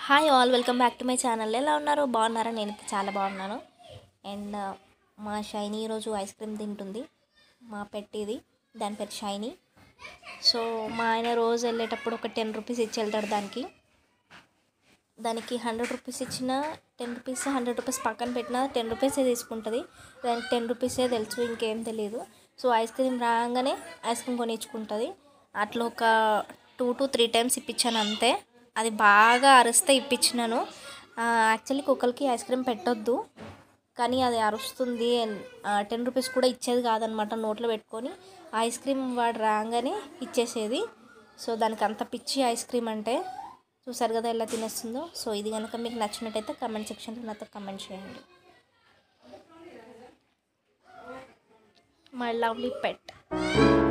hi all welcome back to my channel ఎలా ఉన్నారు బాగున్నారా నేనైతే చాలా బాగున్నాను అండ్ మా షైనీ ఈరోజు ఐస్ క్రీమ్ తింటుంది మా పెట్ ఇది దాని పేరు షైనీ సో మా ఆయన రోజు వెళ్ళేటప్పుడు ఒక టెన్ రూపీస్ ఇచ్చి వెళ్తాడు దానికి దానికి హండ్రెడ్ రూపీస్ ఇచ్చిన టెన్ రూపీస్ హండ్రెడ్ రూపీస్ పక్కన పెట్టినా టెన్ రూపీసే తీసుకుంటుంది దానికి టెన్ రూపీసే తెలుసు ఇంకేం తెలియదు సో ఐస్ క్రీమ్ రాగానే ఐస్ క్రీమ్ కొనిచ్చుకుంటుంది అట్లా ఒక టూ టు త్రీ టైమ్స్ ఇప్పించాను అంతే అది బాగా అరిస్తే ఇప్పించినాను యాక్చువల్లీ కుక్కలకి ఐస్ క్రీమ్ పెట్టొద్దు కానీ అది అరుస్తుంది టెన్ రూపీస్ కూడా ఇచ్చేది కాదనమాట నోట్లో పెట్టుకొని ఐస్ క్రీమ్ వాడు రాగానే ఇచ్చేసేది సో దానికి అంత పిచ్చి ఐస్ క్రీమ్ అంటే చూసారు కదా ఎలా తినేస్తుందో సో ఇది కనుక మీకు నచ్చినట్టయితే కమెంట్ సెక్షన్లో నాతో కమెంట్ చేయండి మై లవ్లీ పెట్